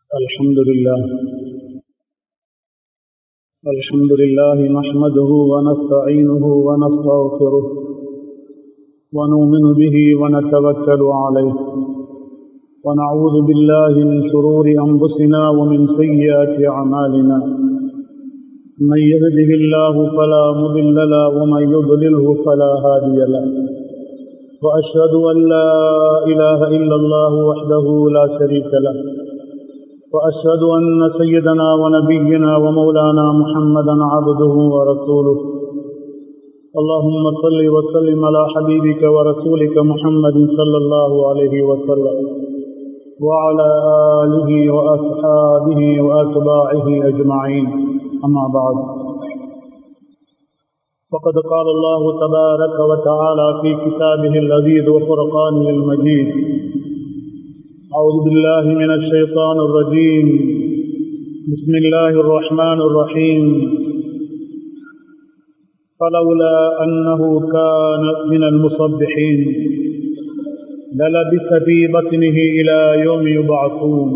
الحمد لله الحمد لله نحمده ونستعينه ونستغفره ونؤمن به ونتوكل عليه ونعوذ بالله من شرور أنفسنا ومن سيئات أعمالنا من يهده الله فلا مضل له ومن يضلله فلا هادي له وأشهد أن لا إله إلا الله وحده لا شريك له وأشهد أن سيدنا ونبينا ومولانا محمدا عبده ورسوله اللهم صل وسلم على حبيبك ورسولك محمد صلى الله عليه وسلم وعلى آله وأصحابه وأتباعه أجمعين أما بعد فقد قال الله تبارك وتعالى في كتابه العزيز وفرقانه المجيد أعوذ بالله من الشيطان الرجيم بسم الله الرحمن الرحيم فلولا أنه كان من المصبحين للبث في بطنه إلى يوم يبعثون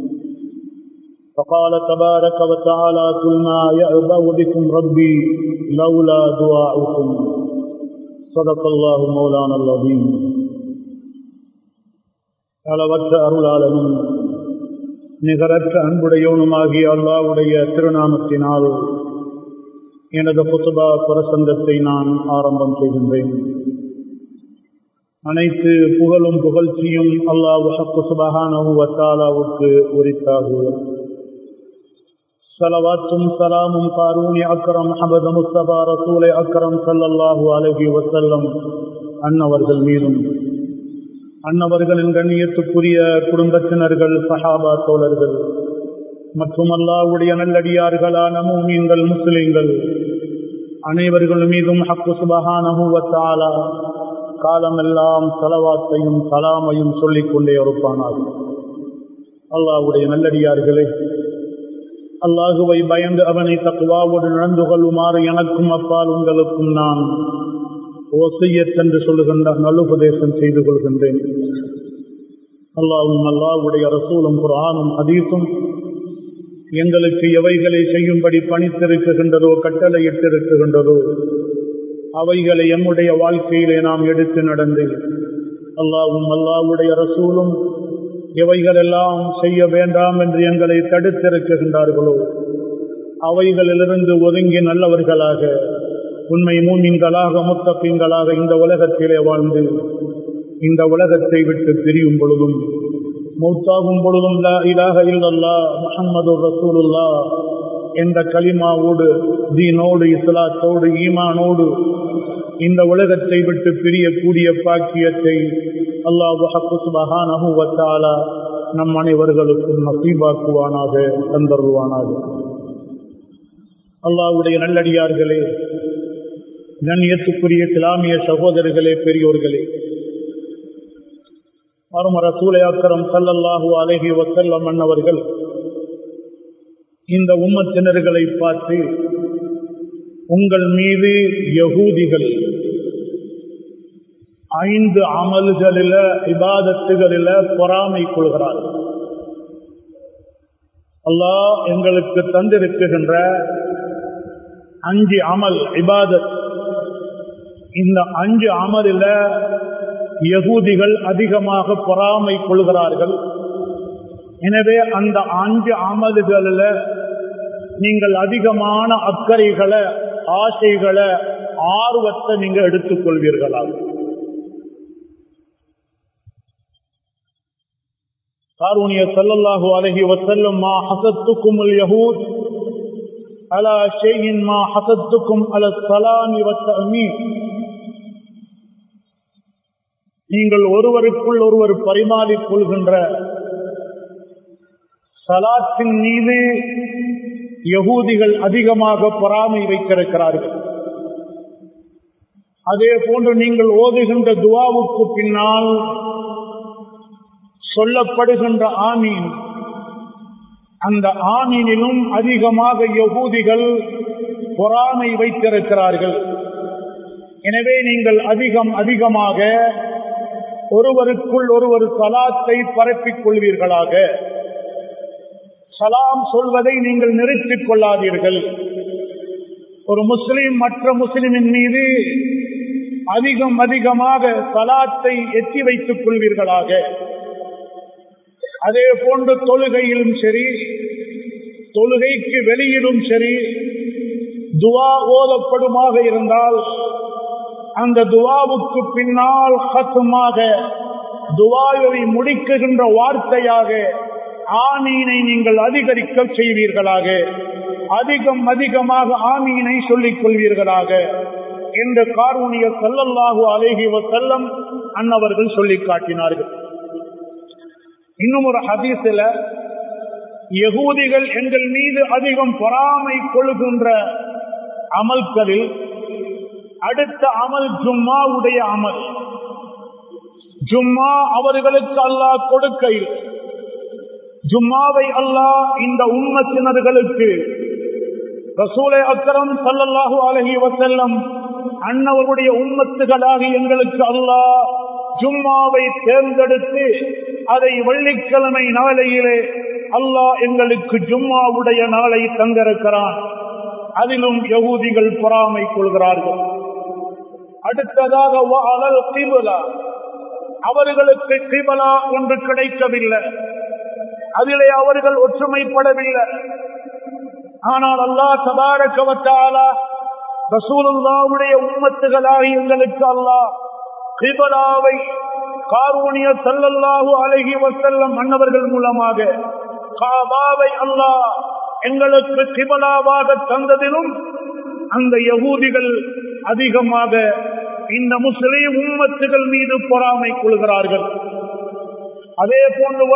فقال تبارك وتعالى قل ما يأبأ بكم ربي لولا دعاؤكم صدق الله مولانا العظيم அளவற்ற அருளாளனும் நிகரற்ற அன்புடையவனுமாகிய அல்லாவுடைய திருநாமத்தினால் எனது புசுபா பிரசங்கத்தை நான் ஆரம்பம் செய்கின்றேன் அனைத்து புகழும் புகழ்ச்சியும் அல்லாஹ் சுபஹானவுவத்தாலாவுக்கு உரித்தாகுவது சலவாத்தும் சலாமும் காரூனி அக்கரம் அபது முஸ்தபா ரசூலை அக்கரம் சல்லல்லாஹு அலஹி வசல்லம் அன்னவர்கள் மீதும் அன்னவர்களின் கண்ணியத்துக்குரிய குடும்பத்தினர்கள் சஹாபா தோழர்கள் மற்றும் அல்லாவுடைய நல்லடியார்களான மூமீன்கள் முஸ்லிம்கள் அனைவர்கள் மீதும் ஹக்கு சுபஹானஹூவத்தாலா காலமெல்லாம் சலவாத்தையும் சலாமையும் சொல்லிக் கொண்டே இருப்பானார் அல்லாவுடைய நல்லடியார்களே அல்லாஹுவை பயந்து அவனை தக்குவாவோடு நடந்து கொள்ளுமாறு எனக்கும் அப்பால் உங்களுக்கும் நான் ஓசையத் என்று சொல்லுகின்ற நல்லுபதேசம் செய்து கொள்கின்றேன் அல்லாவும் அல்லாவுடைய ரசூலும் குரானும் அதீசும் எங்களுக்கு எவைகளை செய்யும்படி பணித்திருக்குகின்றதோ கட்டளையிட்டிருக்குகின்றதோ அவைகளை எம்முடைய வாழ்க்கையிலே நாம் எடுத்து நடந்து அல்லாவும் அல்லாவுடைய ரசூலும் எவைகளெல்லாம் செய்ய வேண்டாம் என்று எங்களை தடுத்திருக்குகின்றார்களோ அவைகளிலிருந்து ஒதுங்கி நல்லவர்களாக உண்மை மூமின்களாக முத்தப்பீன்களாக இந்த உலகத்திலே வாழ்ந்து இந்த உலகத்தை விட்டு பிரியும் பொழுதும் மௌத்தாகும் பொழுதும் லா இலாக இல்லல்லா முகம்மது ரசூலுல்லா என்ற களிமாவோடு தீனோடு இஸ்லாத்தோடு ஈமானோடு இந்த உலகத்தை விட்டு பிரியக்கூடிய பாக்கியத்தை அல்லாஹாலா நம் அனைவர்களுக்கும் நசீபாக்குவானாக தந்தருவானாக அல்லாவுடைய நல்லடியார்களே கண்ணியத்துக்குரிய இஸ்லாமிய சகோதரர்களே பெரியோர்களே மறுமர சூளையாக்கரம் சல்லல்லாஹு அலஹி வசல்லம் அன்னவர்கள் இந்த உம்மத்தினர்களை பார்த்து உங்கள் மீது யகூதிகள் ஐந்து அமல்களில இபாதத்துகளில பொறாமை கொள்கிறார்கள் அல்லாஹ் எங்களுக்கு தந்திருக்குகின்ற அஞ்சு அமல் இபாதத் இந்த அஞ்சு அமலில் யகூதிகள் அதிகமாக பொறாமை கொள்கிறார்கள் எனவே அந்த அஞ்சு அமல்களில் நீங்கள் அதிகமான அக்கறைகளை ஆசைகளை ஆர்வத்தை நீங்க எடுத்துக்கொள்வீர்களா காரூணிய சல்லல்லாஹு அலஹி வசல்லம் மா ஹசத்துக்கும் யஹூத் அலா ஷெயின் மா ஹசத்துக்கும் அல சலாமி வத்தமீன் நீங்கள் ஒருவருக்குள் ஒருவர் பரிமாறிக் கொள்கின்ற சலாத்தின் மீது யகூதிகள் அதிகமாக பொறாமை வைத்திருக்கிறார்கள் அதே போன்று நீங்கள் ஓதுகின்ற துவாவுக்கு பின்னால் சொல்லப்படுகின்ற ஆமீன் அந்த ஆமீனிலும் அதிகமாக யகூதிகள் பொறாமை வைத்திருக்கிறார்கள் எனவே நீங்கள் அதிகம் அதிகமாக ஒருவருக்குள் ஒருவர் சலாத்தை பரப்பிக் கொள்வீர்களாக சலாம் சொல்வதை நீங்கள் நிறுத்திக் கொள்ளாதீர்கள் ஒரு முஸ்லிம் மற்ற முஸ்லிமின் மீது அதிகம் அதிகமாக சலாத்தை எத்தி வைத்துக் கொள்வீர்களாக அதே போன்று தொழுகையிலும் சரி தொழுகைக்கு வெளியிலும் சரி துவா ஓதப்படுமாக இருந்தால் அந்த துவாவுக்கு பின்னால் ஹத்துமாக துவாவை முடிக்குகின்ற வார்த்தையாக ஆமீனை நீங்கள் அதிகரிக்க செய்வீர்களாக அதிகம் அதிகமாக ஆமீனை சொல்லிக் கொள்வீர்களாக என்ற காரூணிய செல்லல்லாகு அழகி செல்லம் அன்னவர்கள் சொல்லி காட்டினார்கள் இன்னும் ஒரு ஹதீசில யகூதிகள் எங்கள் மீது அதிகம் பொறாமை கொள்கின்ற அமல்களில் அடுத்த அமல் ஜும்மாவுடைய அமல் ஜும்மா அவர்களுக்கு அல்லாஹ் கொடுக்கையில் ஜும்மாவை அல்லாஹ் இந்த உம்மத்தினர்களுக்கு ரசூலை அக்கரம் சல்லல்லாஹு அலஹி வசல்லம் அன்னவருடைய உம்மத்துகளாக எங்களுக்கு அல்லாஹ் ஜும்மாவை தேர்ந்தெடுத்து அதை வெள்ளிக்கிழமை நாளையிலே அல்லாஹ் எங்களுக்கு ஜும்மாவுடைய நாளை தந்திருக்கிறான் அதிலும் யகூதிகள் பொறாமை கொள்கிறார்கள் அடுத்ததாக அவர்களுக்கு கிபலா ஒன்று கிடைக்கவில்லை அதிலே அவர்கள் ஒற்றுமைப்படவில்லை ஆனால் அல்லாஹ் சபாரக்கவத்தாலா ரசூலுல்லாவுடைய உம்மத்துகளாக எங்களுக்கு அல்லாஹ் கிபலாவை காரூணிய சல்லல்லாஹு அழகி வசல்லம் மன்னவர்கள் மூலமாக காபாவை அல்லாஹ் எங்களுக்கு கிபலாவாக தந்ததிலும் அந்த யகூதிகள் அதிகமாக இந்த முஸ்லீம் உம்மத்துகள் மீது பொறாமை கொள்கிறார்கள் அதே போன்று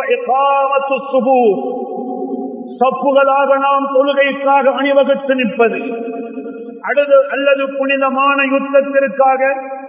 சப்புகளாக நாம் தொழுகைக்காக அணிவகுத்து நிற்பது அடுத்து அல்லது புனிதமான யுத்தத்திற்காக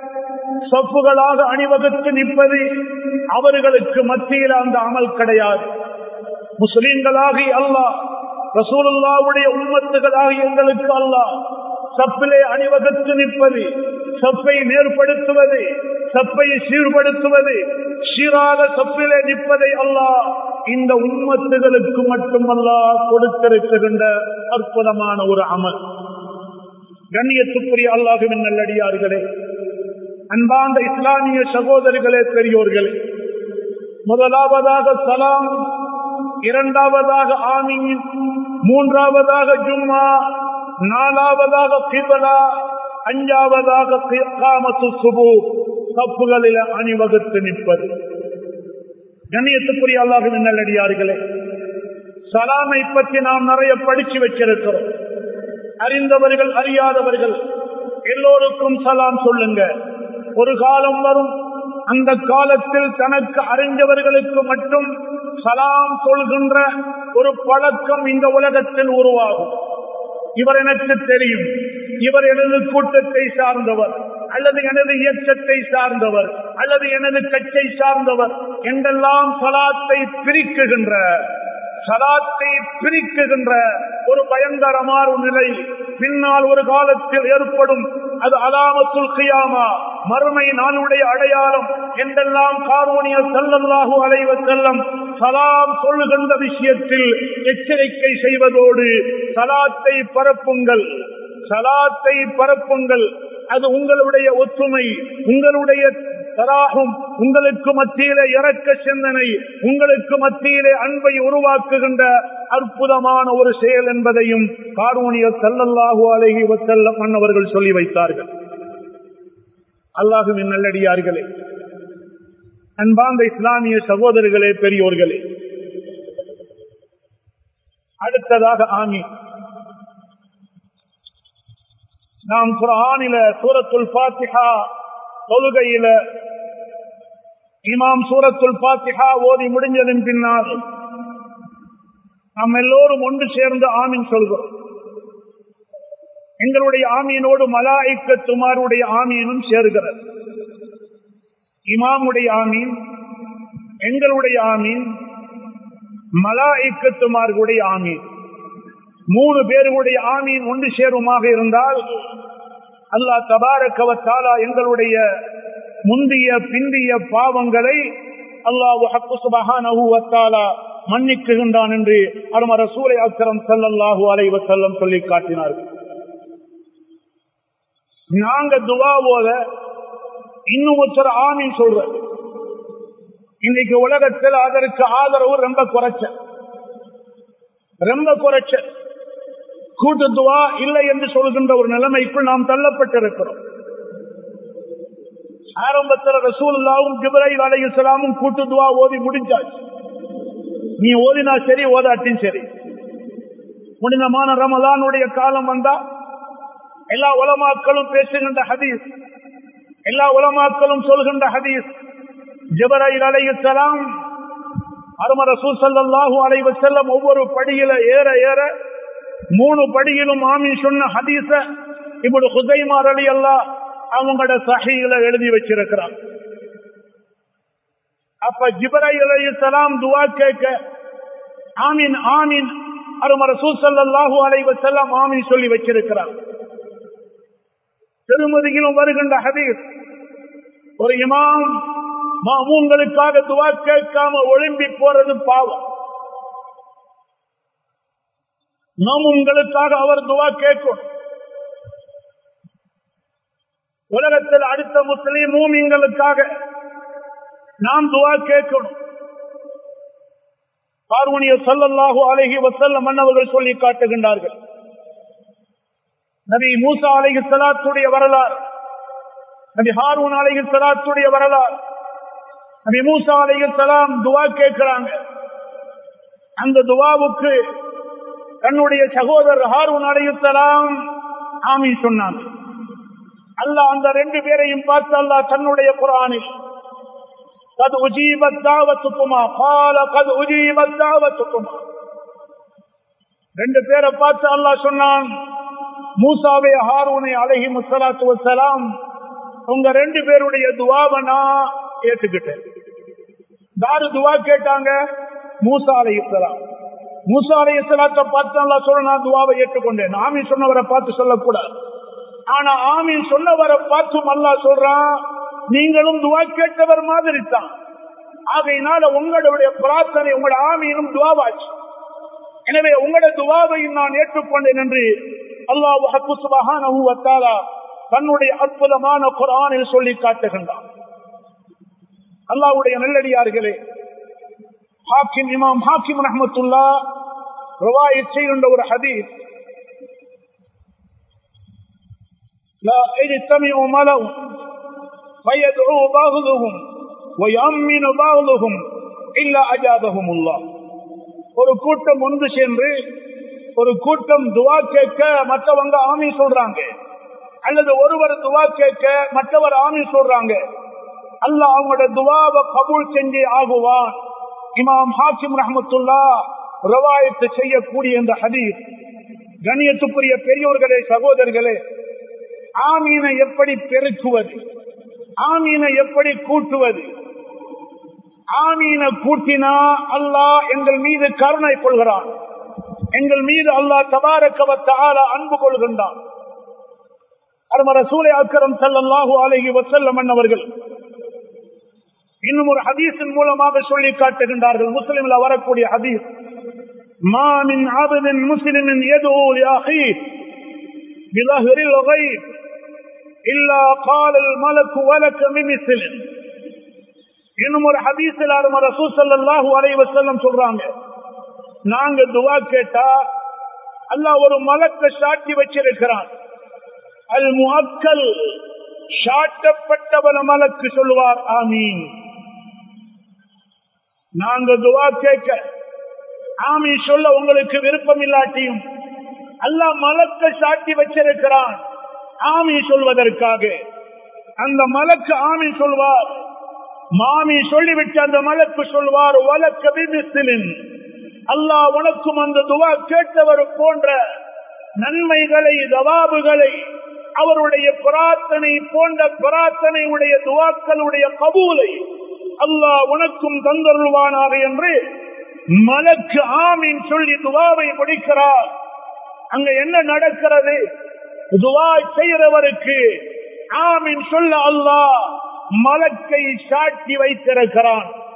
சொப்புகளாக அணிவகுத்து நிற்பது அவர்களுக்கு மத்தியில் அந்த அமல் கிடையாது முஸ்லீம்களாகி அல்லாஹ் ரசூலுல்லாவுடைய உம்மத்துகளாகி எங்களுக்கு அல்லாஹ் சப்பிலே அணிவகுத்து நிற்பது சப்பை நேர்படுத்துவது சப்பை சீர்படுத்துவது சீராக சப்பிலே நிற்பதை அல்லாஹ் இந்த உம்மத்துகளுக்கு மட்டுமல்ல கொடுத்திருக்கின்ற அற்புதமான ஒரு அமல் கண்ணியத்துக்குரிய அல்லாஹுவின் நல்லடியார்களே அன்பாந்த இஸ்லாமிய சகோதரிகளே பெரியோர்களே முதலாவதாக சலாம் இரண்டாவதாக ஆமீன் மூன்றாவதாக ஜும்மா நாலாவதாக கிபலா அஞ்சாவதாக காமத்து சுபு தப்புகளில் அணிவகுத்து நிற்பது கண்ணியத்துக்குரிய அல்லாஹுவின் நல்லடியார்களே சலாமை பற்றி நாம் நிறைய படிச்சு வச்சிருக்கிறோம் அறிந்தவர்கள் அறியாதவர்கள் எல்லோருக்கும் சலாம் சொல்லுங்க ஒரு காலம் வரும் அந்த காலத்தில் தனக்கு அறிஞ்சவர்களுக்கு மட்டும் சலாம் சொல்கின்ற ஒரு பழக்கம் இந்த உலகத்தில் உருவாகும் இவர் எனக்கு தெரியும் இவர் எனது கூட்டத்தை சார்ந்தவர் அல்லது எனது இயக்கத்தை சார்ந்தவர் அல்லது எனது கட்சை சார்ந்தவர் என்றெல்லாம் சலாத்தை பிரிக்குகின்ற சலாத்தை பிரிக்குகின்ற ஒரு பயங்கரமான நிலை பின்னால் ஒரு காலத்தில் ஏற்படும் அது அலாமத்துல் கியாமா மறுமை நாளுடைய அடையாளம் என்றெல்லாம் காரோனிய செல்லல்லாஹு அலைவ செல்லம் சலாம் சொல்லுகின்ற விஷயத்தில் எச்சரிக்கை செய்வதோடு சலாத்தை பரப்புங்கள் சலாத்தை பரப்புங்கள் அது உங்களுடைய ஒற்றுமை உங்களுடைய தராகும் உங்களுக்கு மத்தியிலே இறக்க சிந்தனை உங்களுக்கு மத்தியிலே அன்பை உருவாக்குகின்ற அற்புதமான ஒரு செயல் என்பதையும் காரூணிய செல்லல்லாஹு அழகி செல்ல மன்னவர்கள் சொல்லி வைத்தார்கள் அல்லாஹுவின் நல்லடியார்களே அன்பாந்த இஸ்லாமிய சகோதரர்களே பெரியோர்களே அடுத்ததாக ஆமி நாம் குரானில சூரத்துல் பாத்திஹா தொழுகையில இமாம் சூரத்துல் பாத்திஹா ஓதி முடிஞ்சதன் பின்னால் நாம் எல்லோரும் ஒன்று சேர்ந்து ஆமீன் சொல்கிறோம் எங்களுடைய ஆமீனோடு மலாய்க்க துமாருடைய ஆமீனும் சேர்கிறது இமாமுடைய ஆமீன் எங்களுடைய ஆமீன் மலாய்க்கத்துமார்களுடைய ஆமீன் மூணு பேருடைய ஆமீன் ஒன்று சேருமாக இருந்தால் அல்லாஹ் தபாரக்கவத்தாலா எங்களுடைய முந்திய பிந்திய பாவங்களை அல்லாஹு ஹக்கு சுபஹானஹு வத்தாலா மன்னிக்குகின்றான் என்று அருமர சூலை அக்கரம் செல்லல்லாஹு அலைவ செல்லம் சொல்லி காட்டினார்கள் நாங்க துவா போத இன்னும் ஒருத்தர் ஆமீன் சொல்ற இன்னைக்கு உலகத்தில் அதற்கு ஆதரவு ரொம்ப குறைச்ச ரொம்ப குறைச்ச கூட்டு துவா இல்லை என்று சொல்கின்ற ஒரு நிலைமைக்குள் நாம் தள்ளப்பட்டிருக்கிறோம் ஆரம்பத்தில் ரசூல்லாவும் ஜிப்ரைல் அலையுசலாமும் கூட்டு துவா ஓதி முடிஞ்சாச்சு நீ ஓதினா சரி ஓதாட்டியும் சரி புனிதமான ரமலானுடைய காலம் வந்தா எல்லா உலமாக்களும் பேசுகின்ற ஹதீஸ் எல்லா உலமாக்களும் சொல்கின்ற ஹதீஸ் ஜிபரைல் அலையுசலாம் அரும ரசூல் சல்லாஹூ அலைவ செல்லம் ஒவ்வொரு படியில ஏற ஏற மூணு படியிலும் ஆமீன் சொன்ன ஹதீஸ இப்படி ஹுசைமார் அலி அல்லா அவங்களோட சஹியில எழுதி வச்சிருக்கிறான் அப்ப ஜிபரை அலையுசலாம் துவா கேட்க ஆமீன் ஆமீன் அரும ரசூல் சல்லாஹூ அலைவ செல்லம் ஆமீன் சொல்லி வச்சிருக்கிறார் திருமதியிலும் வருகின்ற ஹதீஸ் ஒரு இமாம் மாமூங்களுக்காக துவா கேட்காம ஒழும்பி போறது பாவம் நாம் உங்களுக்காக அவர் துவா கேட்கும் உலகத்தில் அடுத்த முஸ்லீம் மூமிங்களுக்காக நாம் துவா கேட்கணும் பார்வனிய சொல்லல்லாஹு அழகி வசல்ல மன்னவர்கள் சொல்லி காட்டுகின்றார்கள் நபி மூசா அலஹி சலாத்துடைய வரலாறு நபி ஹாரூன் அலஹி சலாத்துடைய வரலாறு நபி மூசா அலஹி சலாம் துவா கேட்கிறாங்க அந்த துவாவுக்கு தன்னுடைய சகோதரர் ஹாரூன் அலஹி சலாம் ஆமி சொன்னாங்க அல்லாஹ் அந்த ரெண்டு பேரையும் பார்த்து அல்லாஹ் தன்னுடைய குரானில் قد أجيبت دعوتكما قال قد أجيبت دعوتكما ரெண்டு பேரை பார்த்து அல்லாஹ் சொன்னான் மூசாவே ஹாரூனை அழகி முசலாத்து வசலாம் உங்க ரெண்டு பேருடைய துவாவை நான் ஏற்றுக்கிட்டேன் தாரு துவா கேட்டாங்க மூசா அலை இஸ்லாம் மூசா அலை இஸ்லாத்தை பார்த்து அல்லா சொல்ல நான் துவாவை ஏற்றுக்கொண்டேன் ஆமீன் சொன்னவரை பார்த்து சொல்லக்கூடாது ஆனா ஆமீன் சொன்னவரை பார்த்தும் அல்லா சொல்றான் நீங்களும் துவா கேட்டவர் மாதிரி தான் ஆகையினால உங்களுடைய பிரார்த்தனை உங்களோட ஆமீனும் துவாவாச்சு எனவே உங்களோட துவாவையும் நான் ஏற்றுக்கொண்டேன் என்று அல்லாஹ் தன்னுடைய அற்புதமான குரானில் சொல்லி காட்டுகின்றான் அல்லாவுடைய நல்லடியார்களே ஹாக்கிம் இமாம் ஹாக்கிம் ரஹமத்துல்லா ரவாயை செய்கின்ற ஒரு ஹதீஸ் لا اجتمع ملأ فيدعو بعضهم ويؤمن بعضهم إلا أجابهم الله ஒரு கூட்டம் ஒன்று சென்று ஒரு கூட்டம் துவா கேட்க மற்றவங்க ஆமி சொல்றாங்க அல்லது ஒருவர் துவா கேட்க மற்றவர் ஆமி சொல்றாங்க அல்ல அவங்களோட துவாவை கபூல் செஞ்சே ஆகுவான் இமாம் ஹாக்கிம் ரஹமத்துல்லா ரவாயத்து செய்யக்கூடிய இந்த ஹதீஸ் கணியத்துக்குரிய பெரியோர்களே சகோதரர்களே ஆமீனை எப்படி பெருக்குவது ஆமீனை எப்படி கூட்டுவது ஆமீனை கூட்டினா அல்லாஹ் எங்கள் மீது கருணை கொள்கிறான் எங்கள் மீது அல்லாஹ் தபாரக்கவத்தால அன்பு கொள்கின்றான் அருமர சூலை அக்கரம் செல்லல்லாஹு அலஹி வசல்லம் அவர்கள் இன்னும் ஒரு ஹதீஸின் மூலமாக சொல்லி காட்டுகின்றார்கள் முஸ்லிம்ல வரக்கூடிய ஹதீஸ் மாமின் ஆபதின் முஸ்லிமின் எதோ بظهر الغيب إلا قال الملك ولك بمثل இன்னும் ஒரு ஹதீஸில் அரும ரசூல் சல்லாஹூ அலை வசல்லம் சொல்றாங்க நாங்க துவா கேட்டா அல்லாஹ் ஒரு மலக்க சாட்டி வச்சிருக்கிறான் அல் முஅக்கல் சாட்டப்பட்டவன மலக்கு சொல்லுவார் ஆமீன் நாங்க துவா கேட்க ஆமீ சொல்ல உங்களுக்கு விருப்பம் இல்லாட்டியும் அல்லாஹ் மலக்க சாட்டி வச்சிருக்கிறான் ஆமி சொல்வதற்காக அந்த மலக்கு ஆமி சொல்வார் மாமி சொல்லிவிட்டு அந்த மலக்கு சொல்வார் வழக்கபிமிஸ்லின் அல்லாஹ் உனக்கும் அந்த துவா கேட்டவர் போன்ற நன்மைகளை தவாபுகளை அவருடைய பிரார்த்தனை போன்ற பிரார்த்தனை உடைய துவாக்களுடைய கபூலை அல்லாஹ் உனக்கும் தந்தருள்வானாக என்று மலக்கு ஆமீன் சொல்லி துவாவை முடிக்கிறார் அங்க என்ன நடக்கிறது துவா செய்கிறவருக்கு ஆமீன் சொல்ல அல்லாஹ் மலக்கை சாட்சி வைத்திருக்கிறான்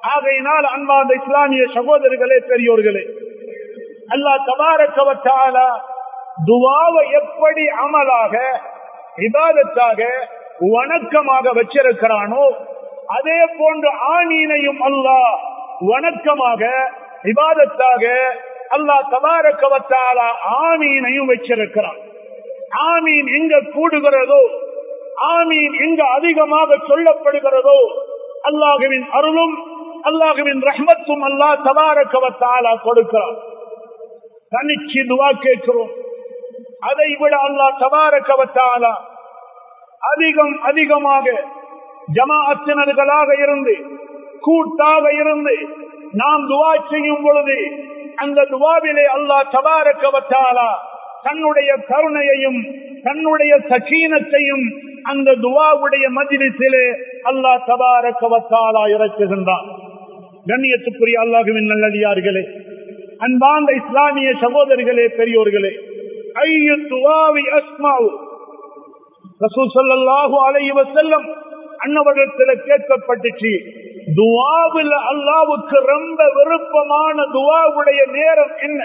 ஆகையினால் அன்பார்ந்த இஸ்லாமிய சகோதரர்களே பெரியோர்களே அல்லாஹ் தபாரக்கவற்றால துவாவை எப்படி அமலாக இபாதத்தாக வணக்கமாக வச்சிருக்கிறானோ அதே போன்று ஆணீனையும் அல்லாஹ் வணக்கமாக இபாதத்தாக அல்லாஹ் தபாரக்கவத்தால ஆமீனையும் வச்சிருக்கிறான் ஆமீன் எங்க கூடுகிறதோ ஆமீன் எங்க அதிகமாக சொல்லப்படுகிறதோ அல்லாஹுவின் அருளும் அல்லாஹுவின் ரஹ்மத்தும் அல்லாஹ் தபாரக்கவத்தாலா கொடுக்கிறான் தனிச்சு துவா கேட்கிறோம் அதை விட அல்லாஹ் தபாரக்கவத்தாலா அதிகம் அதிகமாக ஜமாஅத்தினர்களாக இருந்து கூட்டாக இருந்து நாம் துவா செய்யும் பொழுது அந்த துவாவிலே அல்லாஹ் தபாரக்கவத்தாலா தன்னுடைய கருணையையும் தன்னுடைய சக்கீனத்தையும் அந்த துவாவுடைய மஜிலிசிலே அல்லாஹ் தபாரக்கவத்தாலா இறக்குகின்றான் கண்ணியத்துக்குரிய அல்லாஹுவின் நல்லடியார்களே அன்பார்ந்த இஸ்லாமிய சகோதரிகளே பெரியோர்களே ஐயு துவாவி அஸ்மாவு ரசூல் ஸல்லல்லாஹு அலைஹி வஸல்லம் அன்னவரிடத்தில் கேட்கப்பட்டுச்சு துவாவில் அல்லாவுக்கு ரொம்ப விருப்பமான துவாவுடைய நேரம் என்ன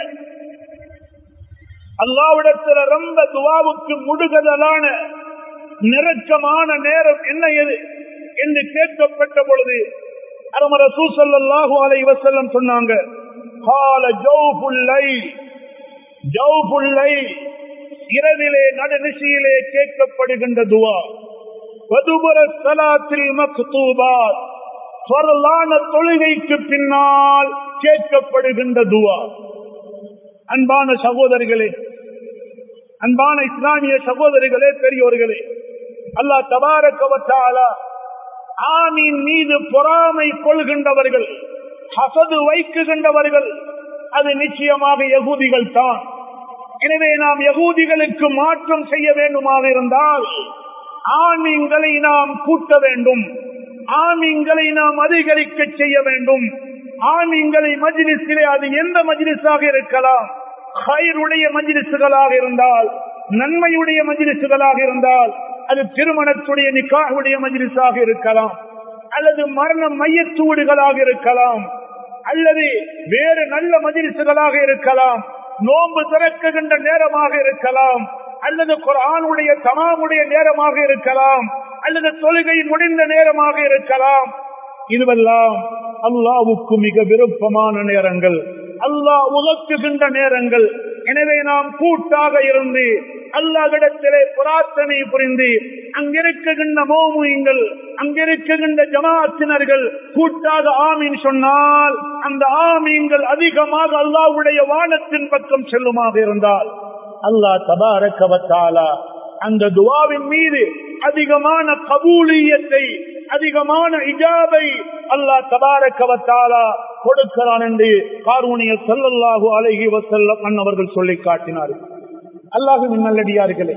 அல்லாவிடத்தில் ரொம்ப துவாவுக்கு முடுகதலான நெருக்கமான நேரம் என்ன எது என்று கேட்கப்பட்ட பொழுது அரமர சூசல்லாஹு அலை வசல்லம் சொன்னாங்க கால ஜௌபுல்லை ஜௌபுல்லை இரவிலே நடுநிசையிலே கேட்கப்படுகின்ற துவா வதுபுர சலாத்தில் மக்தூபாத் வரலான தொழுகைக்கு பின்னால் கேட்கப்படுகின்ற துவா அன்பான சகோதரிகளே அன்பான இஸ்லாமிய சகோதரிகளே பெரியோர்களே அல்லாஹ் தபாரக்கவத்தாலா ஆமீன் மீது பொறாமை கொள்கின்றவர்கள் ஹசது வைக்குகின்றவர்கள் அது நிச்சயமாக யகூதிகள் தான் எனவே நாம் யகூதிகளுக்கு மாற்றம் செய்ய வேண்டுமாக இருந்தால் ஆமீன்களை நாம் கூட்ட வேண்டும் ஆமீன்களை நாம் அதிகரிக்க செய்ய வேண்டும் ஆமீன்களை மஜ்லிஸிலே அது எந்த மஜ்லிஸாக இருக்கலாம் ஹைருடைய மஜ்லிசுகளாக இருந்தால் நன்மையுடைய மஜ்லிசுகளாக இருந்தால் அது திருமணத்துடைய நிக்காவுடைய மஜ்லிஸாக இருக்கலாம் அல்லது மரண மையத்தூடுகளாக இருக்கலாம் அல்லது வேறு நல்ல மஜ்லிசுகளாக இருக்கலாம் நோன்பு திறக்குகின்ற நேரமாக இருக்கலாம் அல்லது குரானுடைய தமாமுடைய நேரமாக இருக்கலாம் அல்லது தொழுகை முடிந்த நேரமாக இருக்கலாம் இதுவெல்லாம் அல்லாவுக்கு மிக விருப்பமான நேரங்கள் அல்லாஹ் உகக்குகின்ற நேரங்கள் எனவே நாம் கூட்டாக இருந்து அல்லாஹிடத்திலே பிரார்த்தனை புரிந்து அங்கிருக்குகின்ற மோமுயங்கள் அங்கிருக்குகின்ற ஜமாத்தினர்கள் கூட்டாக ஆமீன் சொன்னால் அந்த ஆமீன்கள் அதிகமாக அல்லாவுடைய வானத்தின் பக்கம் செல்லுமாக இருந்தால் அல்லாஹ் தபாரக்கவத்தாலா அந்த துவாவின் மீது அதிகமான கபூலியத்தை அதிகமான இஜாபை அல்லாஹ் தபாரக்கவத்தாலா கொடுக்கிறான் என்று காரூணிய சொல்லல்லாஹு அழகி வசல்லம் அன்னவர்கள் சொல்லி காட்டினார்கள் அல்லாஹு நல்லடியார்களே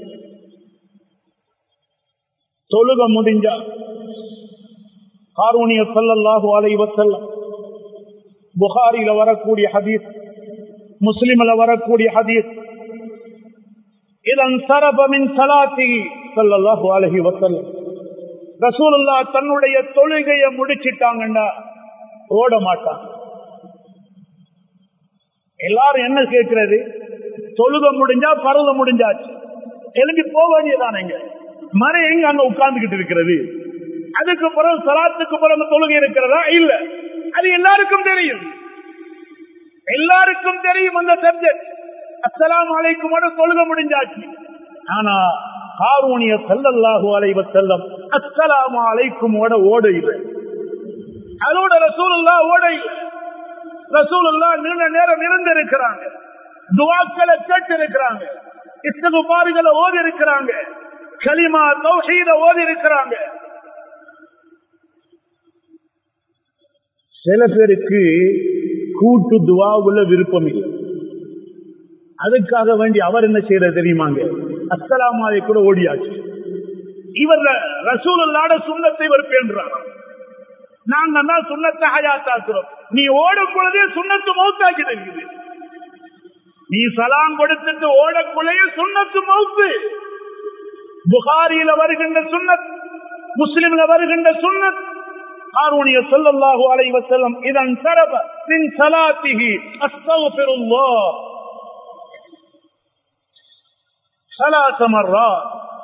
தொழுக முடிஞ்சா காரூணிய சொல்லல்லாஹு அலை வசல்லம் புகாரில வரக்கூடிய ஹதீஸ் முஸ்லிம்ல வரக்கூடிய ஹதீஸ் இதன் சரபமின் சலாத்தி சொல்லல்லாஹு அலஹி வசல்லம் ரசூலுல்லா தன்னுடைய தொழுகையை முடிச்சிட்டாங்கன்னா ஓட மாட்டான் எல்லாரும் என்ன கேட்கிறது தொழுக முடிஞ்சா பரவ முடிஞ்சாச்சு எழுதி போக வேண்டியதானங்க மறை எங்க அங்க உட்கார்ந்துகிட்டு இருக்கிறது அதுக்கு பிறகு சலாத்துக்கு பிறகு தொழுகை இருக்கிறதா இல்ல அது எல்லாருக்கும் தெரியும் எல்லாருக்கும் தெரியும் அந்த சப்ஜெக்ட் அஸ்லாம் அலைக்கும் தொழுக முடிஞ்சாச்சு ஆனா ஹாரூனிய செல்லல்லாஹு அலைவ செல்லம் அஸ்லாம் அலைக்கும் ஓட இல்லை அதோட ரசூலுல்லா ஓட இல்லை ரசூலுல்லா நீண்ட நேரம் இருந்து இருக்கிறாங்க துவாக்களை கேட்டு இருக்கிறாங்க இஸ்தகுபாரிகளை ஓதி இருக்கிறாங்க கலிமா தௌஹீத ஓதி இருக்கிறாங்க சில பேருக்கு கூட்டு துவாவுல விருப்பம் இல்லை அதுக்காக வேண்டி அவர் என்ன செய்யற தெரியுமாங்க அஸ்தலாமாவை கூட ஓடியாச்சு இவர் ரசூலுல்லாட சுண்ணத்தை இவர் பேன்றார் நாங்க தான் சுண்ணத்தை ஹயாத்தாக்குறோம் நீ ஓடும் பொழுதே சுண்ணத்து மௌத்தாக்கி இருக்குது நீ சலாம் கொடுத்துட்டு ஓடக்குள்ளேயே சுண்ணத்து மௌத்து புகாரியில வருகின்ற சுண்ணத் முஸ்லிம்ல வருகின்ற சுண்ணத் ஹாரூனிய ஸல்லல்லாஹு அலைஹி வஸல்லம் இதன் சரப மின் ஸலாத்திஹி அஸ்தக்ஃபிருல்லாஹ் ثلاث مرات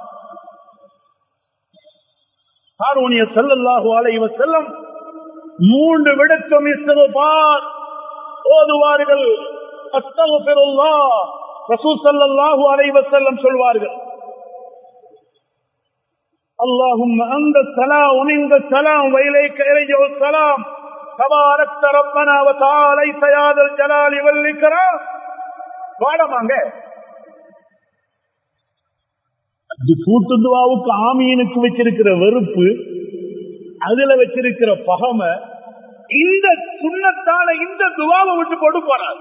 ஹாரூனிய ஸல்லல்லாஹு அலைஹி வஸல்லம் மூன்று விடக்கம் இஸ்திக்பார் ஓதுவார்கள் அஸ்தக்ஃபிருல்லாஹ் ரசூல் ஸல்லல்லாஹு அலைஹி வஸல்லம் சொல்வார்கள் اللهم أنت السلام ومنك السلام وإليك يرجع السلام تباركت ربنا وتعاليت يا ذا الجلال والإكرام பாடமாங்க இது கூட்டு துவாவுக்கு ஆமீனுக்கு வச்சிருக்கிற வெறுப்பு அதுல வச்சிருக்கிற பகமை இந்த சுண்ணத்தான இந்த துவாவை விட்டு போட்டு போறார்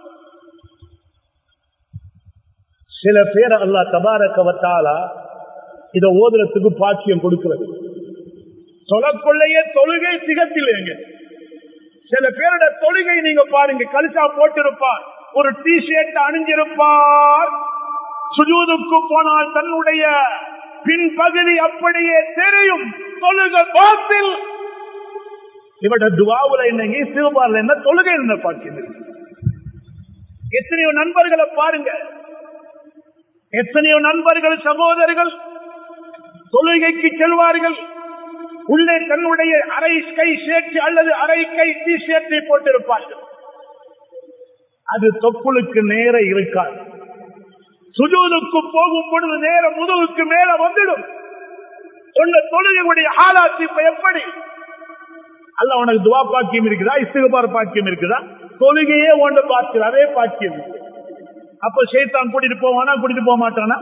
சில பேர் அல்லா தபாரக்கவத்தாலா இத ஓதுறதுக்கு பாக்கியம் கொடுக்கிறது தொலைக்கொள்ளையே தொழுகை சிகத்தில்லைங்க சில பேரோட தொழுகை நீங்க பாருங்க கலிசா போட்டிருப்பார் ஒரு டி ஷர்ட் அணிஞ்சிருப்பார் சுஜூதுக்கு போனால் தன்னுடைய பின்பகுதி அப்படியே தெரியும் தொழுக பாத்தில் இவட துவாவுல என்னங்க சிவபார்ல என்ன தொழுகை என்ன பார்க்கிறது எத்தனையோ நண்பர்களை பாருங்க எத்தனையோ நண்பர்கள் சகோதரர்கள் தொழுகைக்கு செல்வார்கள் உள்ளே தன்னுடைய அரை கை ஷர்ட் அல்லது அரை கை டி ஷர்ட்டை போட்டிருப்பார்கள் அது தொப்புளுக்கு நேர இருக்காது சுஜூதுக்கு போகும் பொழுது நேர முதுகுக்கு மேல வந்துடும் சொன்ன தொழுகையுடைய ஆளாத்து இப்ப எப்படி அல்ல உனக்கு துவா பாக்கியம் இருக்குதா இஸ்திகபார் பாக்கியம் இருக்குதா தொழுகையே ஒன்று பார்க்கிற அதே பாக்கியம் இருக்கு. அப்ப சேத்தான் கூட்டிட்டு போவானா கூட்டிட்டு போக மாட்டானா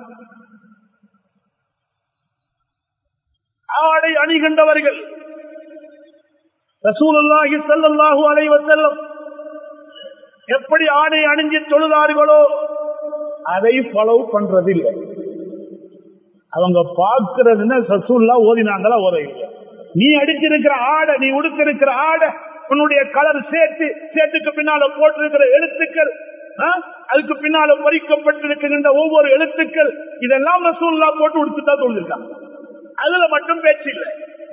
ஆடை அணிகின்றவர்கள் ரசூலுல்லாஹி ஸல்லல்லாஹு அலைஹி வஸல்லம் எப்படி ஆடை அணிஞ்சு தொழுதார்களோ அதை ஃபாலோ பண்றதில்லை அவங்க பார்க்கறதுன்னு ரசூல்லா ஓதினாங்களா ஓத இல்லை நீ அடிச்சிருக்கிற ஆடை நீ உடுத்திருக்கிற ஆடை உன்னுடைய கலர் சேர்த்து சேர்த்துக்கு பின்னால போட்டிருக்கிற எழுத்துக்கள் ஆ? அதுக்கு பின்னால பொறிக்கப்பட்டிருக்கின்ற ஒவ்வொரு எழுத்துக்கள் இதெல்லாம் ரசூல்லா போட்டு உடுத்துட்டா தொழுதிருக்காங்க அதுல மட்டும் பேச்சு இல்லை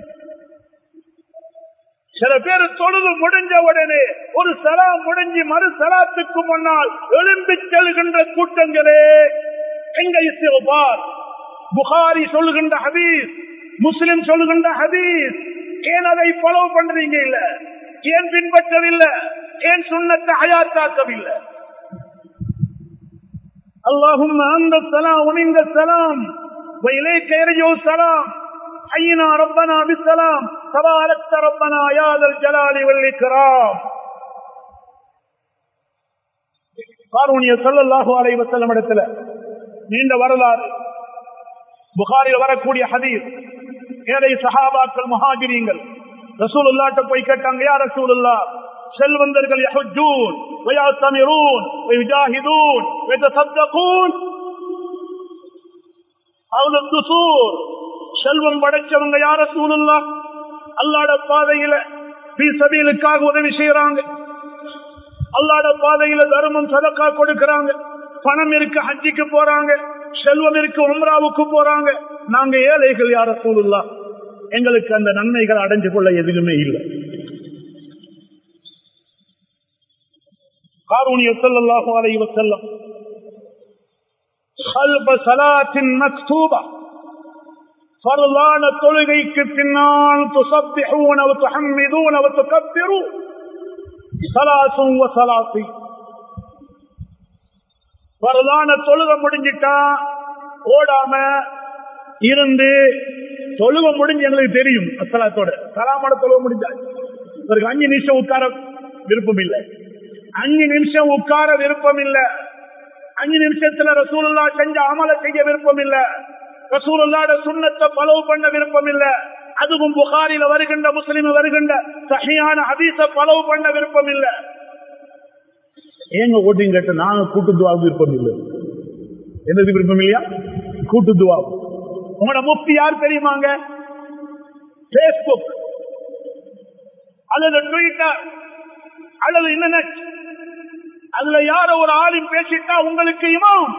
சில பேர் தொழுது முடிஞ்ச உடனே ஒரு சலாம் முடிஞ்சு மறு சலாத்துக்கு முன்னால் எழுந்து செல்கின்ற கூட்டங்களே எங்க இஸ்திகபார் புகாரி சொல்லுகின்ற ஹதீஸ் முஸ்லிம் சொல்லுகின்ற ஹதீஸ் ஏன் அதை ஃபாலோ பண்றீங்க இல்ல ஏன் பின்பற்றவில்லை ஏன் சுண்ணத்தை ஹயாத்தாக்கவில்லை اللهم أنت السلام ومنك السلام وإليك يرجع السلام حينا ربنا بالسلام تباركت ربنا يا ذا الجلال والإكرام காரூணிய சல்லல்லாஹு அலைஹி வஸல்லம் இடத்துல நீண்ட வரலாறு புகாரில் வரக்கூடிய ஹதீஸ் ஏழை சஹாபாக்கள் முஹாஜிரீங்கள் ரசூலுல்லாட்ட போய் கேட்டாங்க யா ரசூலுல்லா செல்வந்தர்கள் யஹுஜூன் வயாத்தமிரூன் வயுஜாஹிதூன் வயதசத்தகூன் அவளு துசூர் செல்வம் படைச்சவங்க யார சூழல்லா அல்லாட பாதையில பீசபீலுக்காக உதவி செய்யறாங்க அல்லாட பாதையில தர்மம் சதக்கா கொடுக்கறாங்க பணம் இருக்கு ஹஜ்ஜிக்கு போறாங்க செல்வம் இருக்கு உம்ராவுக்கு போறாங்க நாங்க ஏழைகள் யார சூழல்லா எங்களுக்கு அந்த நன்மைகள் அடைஞ்சு கொள்ள எதுவுமே இல்லை காரூணிய ஸல்லல்லாஹு அலைஹி வஸல்லம் خلف صلاة مكتوبة فرضان தொழுகைக்கு பின்னால் تسبحون وتحمدون وتكبروا صلاة وصلاة வரலான தொழுக முடிஞ்சிட்டா ஓடாம இருந்து தொழுக முடிஞ்சு எங்களுக்கு தெரியும் அசலாத்தோட சலாமோட தொழுக முடிஞ்சா இவருக்கு அஞ்சு நிமிஷம் உட்கார விருப்பம் இல்லை அஞ்சு நிமிஷம் உட்கார விருப்பம் இல்லை அஞ்சு நிமிஷத்துல ரசூலுல்லா செஞ்ச அமல செய்ய விருப்பம் இல்ல ரசூலுல்லாட சுண்ணத்தை பலவு பண்ண விருப்பம் இல்ல அதுவும் புகாரில வருகின்ற முஸ்லிம் வருகின்ற சஹியான ஹதீஸ பலவு பண்ண விருப்பம் இல்ல ஏங்க ஓட்டிங் கேட்ட நாங்க கூட்டு துவாவுக்கு விருப்பம் இல்லை என்னது விருப்பம் இல்லையா கூட்டு துவாவு உங்களோட முக்தி யார் தெரியுமாங்க பேஸ்புக் அல்லது ட்விட்டர் அல்லது இன்டர்நெட் அதுல யார ஒரு ஆளும் பேசிட்டா உங்களுக்கு இமாம்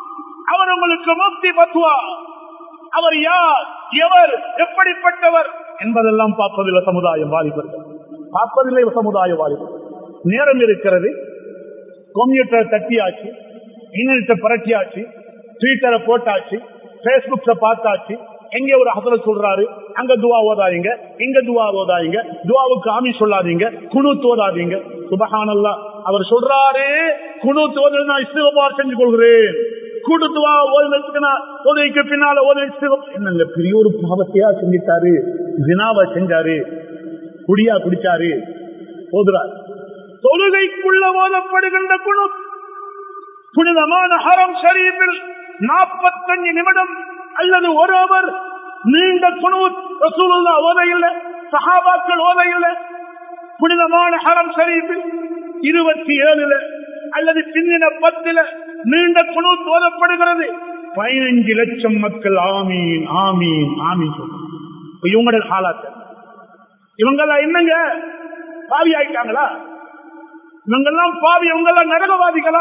அவர் உங்களுக்கு முக்தி பத்துவா அவர் யார் எவர் எப்படிப்பட்டவர் என்பதெல்லாம் பார்ப்பதில்லை சமுதாயம் வாலிபர்கள் பார்ப்பதில்லை சமுதாய வாலிபர் நேரம் இருக்கிறது கம்ப்யூட்டர் தட்டியாச்சு இன்டர்நெட்டை புரட்டியாச்சு ட்விட்டரை போட்டாச்சு பேஸ்புக்ஸ பார்த்தாச்சு எங்க ஒரு ஹசல சொல்றாரு அங்க துவா ஓதாதீங்க இங்க துவா ஓதாதீங்க துவாவுக்கு ஆமி சொல்லாதீங்க குணு தோதாதீங்க சுபஹானல்லா அவர் சொல்றாரு குணு தோதல் நான் இஸ்திகபார் செஞ்சு கொள்கிறேன் கூட்டு துவா ஓதுனதுக்கு நான் ஓதைக்கு பின்னால ஓத என்னங்க பெரிய ஒரு பாவத்தையா செஞ்சிட்டாரு வினாவை செஞ்சாரு குடியா குடிச்சாரு ஓதுறாரு தொழுகைக்குள்ள ஓதப்படுகின்ற குழு புனிதமான ஹரம் ஷரீஃபில் நாற்பத்தஞ்சு நிமிடம் அல்லது ஒரு அவர் நீண்ட குழு ரசூலுல்லா ஓத இல்லை சஹாபாக்கள் ஓத இல்லை புனிதமான ஹரம் ஷரீஃபில் இருபத்தி ஏழுல அல்லது பின்னின பத்துல நீண்ட குழு ஓதப்படுகிறது பதினஞ்சு லட்சம் மக்கள் ஆமீன் ஆமீன் ஆமீன் சொல்றாங்க இவங்களோட காலாத்த இவங்கெல்லாம் என்னங்க பாவி ஆயிட்டாங்களா இவங்கெல்லாம் பாவி இவங்கெல்லாம் நரகவாதிகளா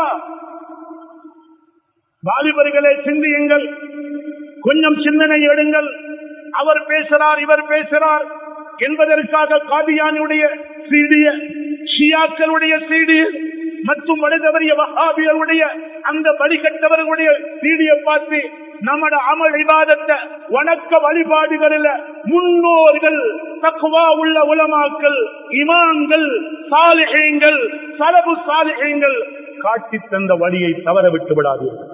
வாலிபர்களே சிந்தியுங்கள் கொஞ்சம் சிந்தனை எடுங்கள் அவர் பேசுறார் இவர் பேசுறார் என்பதற்காக காதியானுடைய சீடிய ஷியாக்களுடைய சீடிய மற்றும் வலுதவறிய வகாபியருடைய அந்த வழிகட்டவர்களுடைய சீடியை பார்த்து நம்மட அமல் விவாதத்தை வணக்க வழிபாடுகளில் முன்னோர்கள் தக்குவா உள்ள உலமாக்கள் இமான்கள் சாலிகங்கள் சலபு சாலிகங்கள் காட்டி தந்த வழியை தவற விட்டு விடாதீர்கள்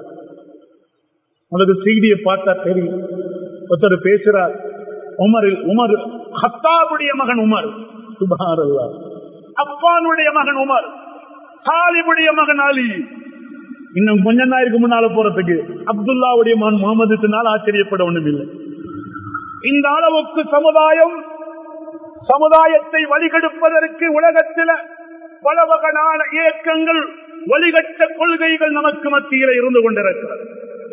உனக்கு செய்தியை பார்த்தா தெரியும் ஒருத்தர் பேசுறார் உமரில் உமர் ஹத்தாவுடைய மகன் உமர் சுபாரல்லா அப்பானுடைய மகன் உமர் சாலிபுடைய மகன் அலி இன்னும் கொஞ்ச நாளைக்கு முன்னால போறதுக்கு அப்துல்லாவுடைய மகன் முகமதுனால ஆச்சரியப்பட ஒண்ணும் இல்லை இந்த அளவுக்கு சமுதாயம் சமுதாயத்தை வழிகெடுப்பதற்கு உலகத்தில பல வகையான இயக்கங்கள் வழிகட்ட கொள்கைகள் நமக்கு மத்தியில் இருந்து கொண்டிருக்கிறது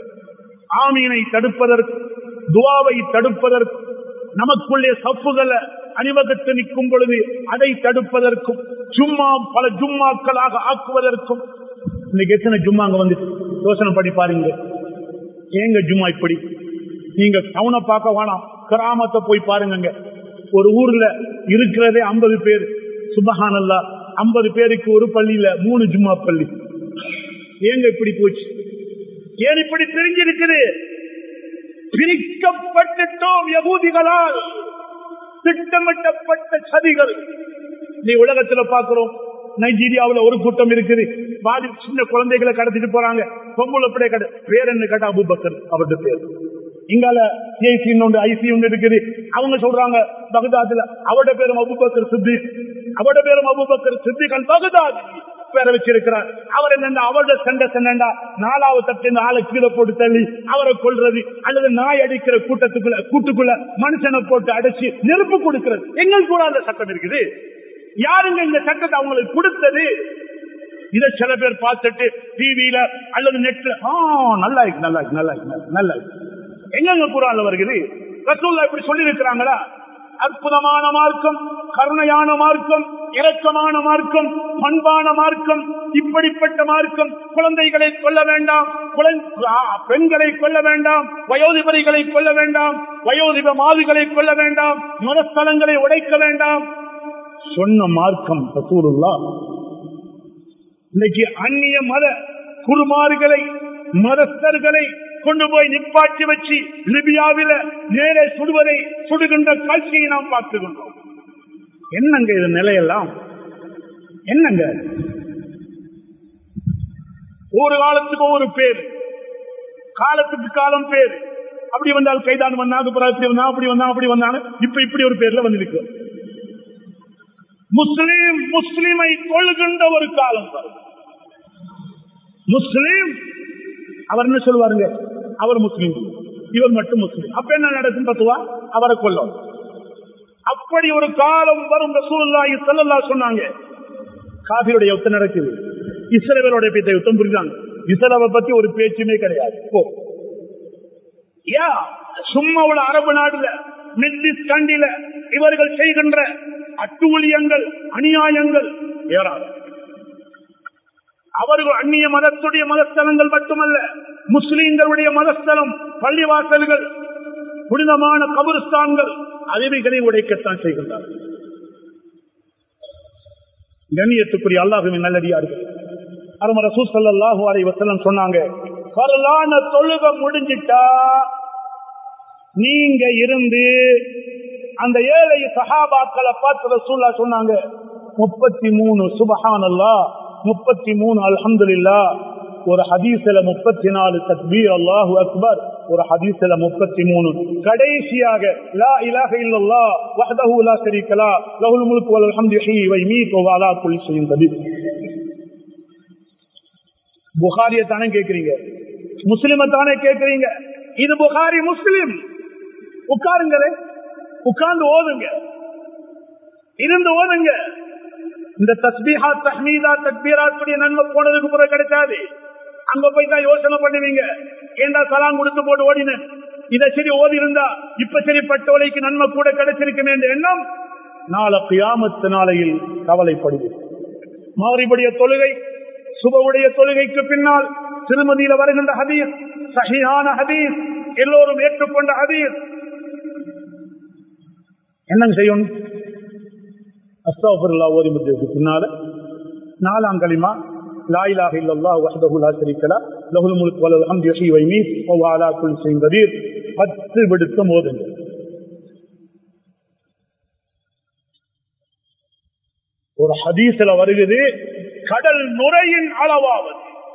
ஆமீனை தடுப்பதற்கு துவாவை தடுப்பதற்கு நமக்குள்ளே சப்புகளை அணிவகுத்து நிற்கும் பொழுது அதை தடுப்பதற்கும் ஜும்மா பல ஜும்மாக்களாக ஆக்குவதற்கும் இன்னைக்கு எத்தனை ஜும்மா அங்க வந்து யோசனை பண்ணி பாருங்க ஏங்க ஜும்மா இப்படி நீங்க டவுனை பார்க்க வேணாம் கிராமத்தை போய் பாருங்க ஒரு ஊர்ல இருக்கிறதே ஐம்பது பேர் சுபஹானல்லா ஐம்பது பேருக்கு ஒரு பள்ளியில மூணு ஜும்மா பள்ளி ஏங்க இப்படி போச்சு ஏன் இப்படி பிரிஞ்சிருக்குது பிரிக்கப்பட்டுட்டோம் யகூதிகளால் திட்டமிட்டப்பட்ட சதிகள் நீ உலகத்துல பாக்குறோம் நைஜீரியாவில் ஒரு கூட்டம் இருக்குது பாதி சின்ன குழந்தைகளை கடத்திட்டு போறாங்க பொம்பளை பிள்ளை கட பேர் என்ன கேட்டா அபுபக்கர் அவருடைய பேர் இங்கால ஏசி ஒன்று ஐசி ஒன்று இருக்குது அவங்க சொல்றாங்க பகதாதுல அவட பேரும் அபுபக்கர் சித்தி அவட பேரும் அபுபக்கர் சித்திகன் பகதாத் பேர வச்சிருக்கிறார் அவர் என்னண்டா அவரோட சண்டை சண்டா நாலாவது தட்டு ஆளை கீழே போட்டு தள்ளி அவரை கொள்றது அல்லது நாய் அடிக்கிற கூட்டத்துக்குள்ள கூட்டுக்குள்ள மனுஷனை போட்டு அடைச்சு நெருப்பு கொடுக்கிறது எங்கள் கூட அந்த சட்டம் இருக்குது யாருங்க இந்த சட்டத்தை அவங்களுக்கு கொடுத்தது இதை சில பேர் பார்த்துட்டு டிவியில அல்லது நெட்ல ஆ நல்லா இருக்கு நல்லா இருக்கு நல்லா இருக்கு நல்லா இருக்கு எங்கெங்க குரான்ல வருகிறது ரசூல்லா இப்படி சொல்லி இருக்கிறாங்களா அற்புதமான மார்க்கம் கருணையான மார்க்கம் இரக்கமான மார்க்கம் பண்பான மார்க்கம் இப்படிப்பட்ட மார்க்கம் குழந்தைகளை கொல்ல வேண்டாம் பெண்களை கொல்ல வேண்டாம் வயோதிபரிகளை கொல்ல வேண்டாம் வயோதிப மாதிகளை கொல்ல வேண்டாம் மதஸ்தலங்களை உடைக்க வேண்டாம் சொன்ன மார்க்கம் ரசூலுல்லா இன்னைக்கு அந்நிய மத குருமார்களை மதஸ்தர்களை கொண்டு போய் நிப்பாட்டி வச்சு லிபியாவில நேரே சுடுவதை சுடுகின்ற காட்சியை நாம் பார்த்துகின்றோம் என்னங்க இது நிலையெல்லாம் என்னங்க ஒரு காலத்துக்கு ஒரு பேர் காலத்துக்கு காலம் பேர் அப்படி வந்தால் கைதான் வந்தாங்க இப்படி வந்தா அப்படி வந்தா அப்படி வந்தாங்க இப்ப இப்படி ஒரு பேர்ல வந்திருக்கு முஸ்லீம் முஸ்லீமை கொள்கின்ற ஒரு காலம் முஸ்லீம் அவர் என்ன சொல்லுவாருங்க அவர் முஸ்லீம் இவர் மட்டும் முஸ்லீம் அப்ப என்ன நடக்கும் பத்துவா அவரை கொல்லும் அப்படி ஒரு காலம் வரும் ரசூலுல்லாஹி ஸல்லல்லாஹு சொன்னாங்க காபிருடைய யுத்தம் நடக்குது இஸ்ரவேலோட பேச்சை யுத்தம் புரிஞ்சாங்க இஸ்ரேலை பத்தி ஒரு பேச்சுமே கிடையாது போ யா சும்மா உள்ள அரபு நாடுல மிடில் கண்டில இவர்கள் செய்கின்ற அட்டூழியங்கள் அநியாயங்கள் ஏறாது அவர்கள் அந்நிய மதத்துடைய மதஸ்தலங்கள் மட்டுமல்ல முஸ்லீம்களுடைய மதஸ்தலம் பள்ளிவாசல்கள் புனிதமான கபுரஸ்தான்கள் அறிவுகளை உடைக்கத்தான் செய்கின்றார் கண்ணியத்துக்குரிய அல்லாஹுவின் நல்லடியார்கள் அரும ரசூ சல்லாஹூ அலை வசலம் சொன்னாங்க பரலான தொழுக முடிஞ்சிட்டா நீங்க இருந்து அந்த ஏழை சஹாபாக்களை பார்த்து ரசூல்லா சொன்னாங்க முப்பத்தி மூணு சுபஹான் அல்லா முப்பத்தி மூணு அல்ஹம்துலில்லா ஒரு ஹதீஸ்ல முப்பத்தி நாலு தக்பீர் அல்லாஹு அக்பர் ஒரு ஹதீஸ்ல முப்பத்தி மூணு கடைசியாக லா இலாஹ இல்லல்லா வஹ்தஹு லா ஷரீக லா லஹுல் முல்கு வல் ஹம்து யுஹ்யி வ யுமீத்து வ அலா குல்லி ஷைஇன் கதீர் புகாரிய தானே கேக்குறீங்க முஸ்லிம தானே கேக்குறீங்க இது புகாரி முஸ்லிம் உட்காருங்களே உட்கார்ந்து ஓதுங்க இருந்து ஓதுங்க இந்த தஸ்பீஹா தஹ்மீதா தக்பீராத்துடைய நன்மை போனதுக்கு பிறகு கிடைக்காது அங்க போய் தான் யோசனை பண்ணுவீங்க ஏண்டா சலாம் கொடுத்து போட்டு ஓடினேன் இதை சரி ஓதி இருந்தா இப்ப சரி பட்டோலைக்கு நன்மை கூட கிடைச்சிருக்குமே என்ற எண்ணம் நாளை கியாமத்து நாளையில் கவலைப்படுது மாறிபடிய தொழுகை சுபவுடைய தொழுகைக்கு பின்னால் திருமதியில வருகின்ற ஹதீஸ் சஹியான ஹதீஸ் எல்லோரும் ஏற்றுக்கொண்ட ஹதீஸ் என்ன செய்யணும் அஸ்தாபுல்லா ஓதி முத்திற்கு பின்னால நாலாம் களிமா லாயிலாக இல்லல்லா வஹ்தஹு லா ஷரீக லா லஹுல் முல்க் வலல் ஹம்து யுஹ்யி வ யுமீத் வ ஹுவ அலா குல்லி ஷைஇன் கதீர் பத்து விடுத்து மோதுங்க ஒரு ஹதீஸ்ல வருகிறது கடல் நுரையின் அளவாவது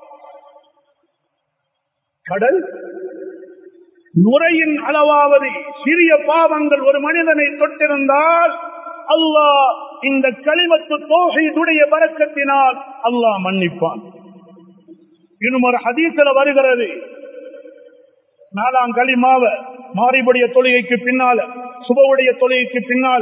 கடல் நுரையின் அளவாவது சிறிய பாவங்கள் ஒரு மனிதனை தொட்டிருந்தால் அல்லாஹ் இந்த களிமத்து தோகையுடைய வரக்கத்தினால் அல்லாஹ் மன்னிப்பான் இன்னும் ஒரு ஹதீஸ்ல வருகிறது நாலாம் களிமாவ மாறிபடிய தொழுகைக்கு பின்னால சுபவுடைய தொழுகைக்கு பின்னால